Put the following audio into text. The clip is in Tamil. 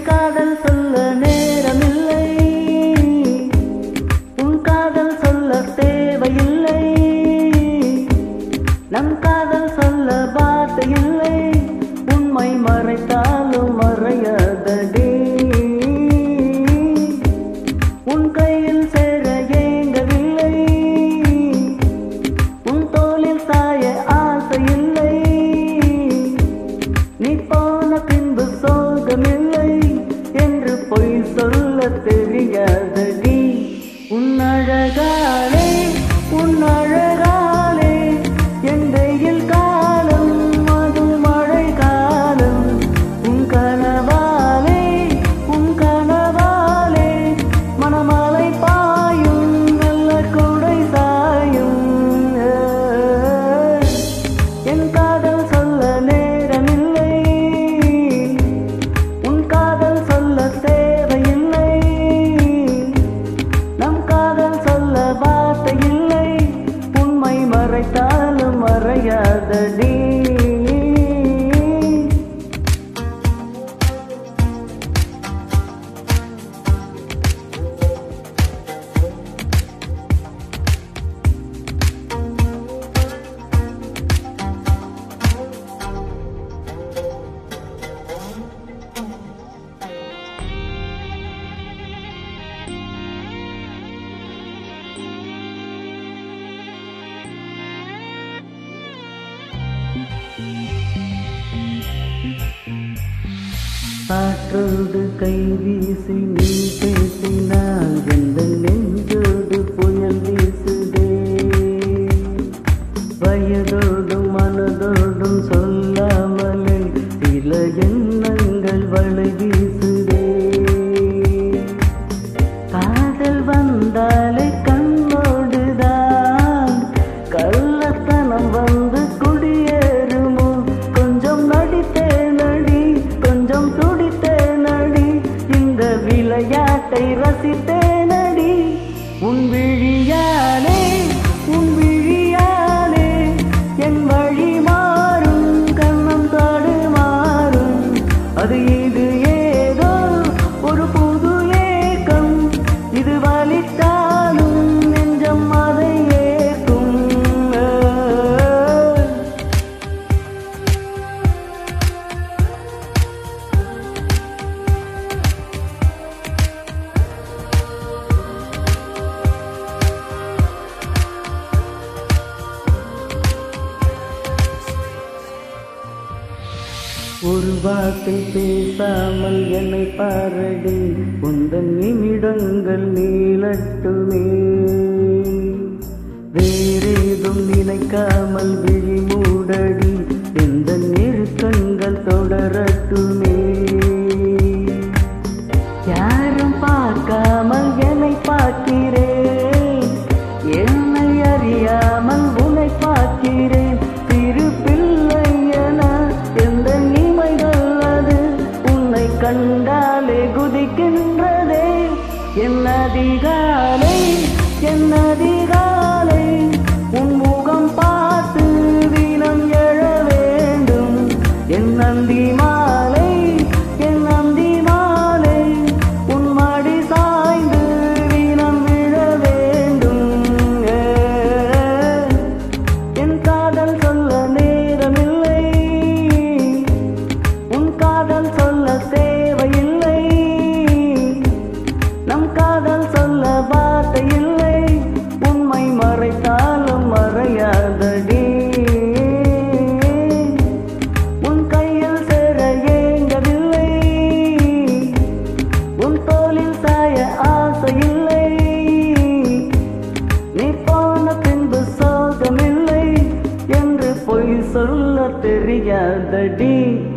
காதல் சொல்ல நேரமில்லை உன் காதல் சொல்ல தேவையில்லை நம் காதல் சொல்ல வார்த்தை இல்லை உண்மை மறைத்தாலும் மறையாதடே உன் கையில் சேர ஏங்கவில்லை உன் தோளில் சாய ஆசை இல்லை நீ போன பின்பு சோகமில்லை என்று பொய் சொல்ல தெரியாதடி உன் அழகாலே உன் அழகாலே என் வெயில் காலம் அது மழை காலம் உன் கனவாலே உன் கனவாலே மணமலை பாயும் நல்ல குடை சாயும் என் காதல் சொல்ல நேரமில்லை உன் காதல் சொல்ல தேவையில்லை நம் காதல் சொல்ல வார்த்தை இல்லை உண்மை மறைத்தாலும் மறையாதடி காற்றோடு கை வீசி நீ பேசினால் எந்த நெஞ்சோடு புயல் வீசுதே வயதோடும் மனதோடும் சொல்லாமலே சில எண்ணங்கள் வளை வீசுதே காதல் வந்தாலே கண்ணோடுதான் கள்ளத்தனம் வந்து குடியேறுமோ கொஞ்சம் நடித்தே நடி கொஞ்சம் துடித்தே நடி இந்த விளையாட்டை ரசித்தே நடி உன் விழியாலே உன் விழியாலே என் வழி மாறும் கண்ணம் தாடு மாறும் அது இது ஏதோ ஒரு புது ஏக்கம் இது வலித்தாலும் நெஞ்சம் அதை ஏற்கும் ஒரு வார்த்தை பேசாமல் என்னை பாரடி உந்தன் நிமிடங்கள் நீளட்டுமே வேறேதும் நினைக்காமல் விழி மூடடி எந்த நெருக்கங்கள் தொடரட்டுமே யாரும் பார்க்காமல் என்னை பார்க்கிறேன் என்னை அறியாமல் உன்னை பார்க்கிறேன் சிறு பிள்ளை என எந்த இமைகள் அது உன்னை கண்டாலே குதிக்கின்றதே என் அதிகாலை என் அதிகாலை உன் முகம் பார்த்து வீணம் எழ வேண்டும் என் நந்தி மாலை என் நந்தி மாலை உன் மடி சாய்ந்து வீணம் விழ வேண்டும் என் காதல் சொல்ல நேரமில்லை உன் காதல் சொல்ல தேவையில்லை நம் காதல் சொல்ல வார்த்தை இல்லை உண்மை மறைத்தாலும் மறையாதடி உன் கையில் சேர ஏங்கவில்லை உன் தோளில் சாய ஆசை இல்லை நீ போன பின்பு சோகமில்லை என்று பொய் சொல்ல தெரியாதடி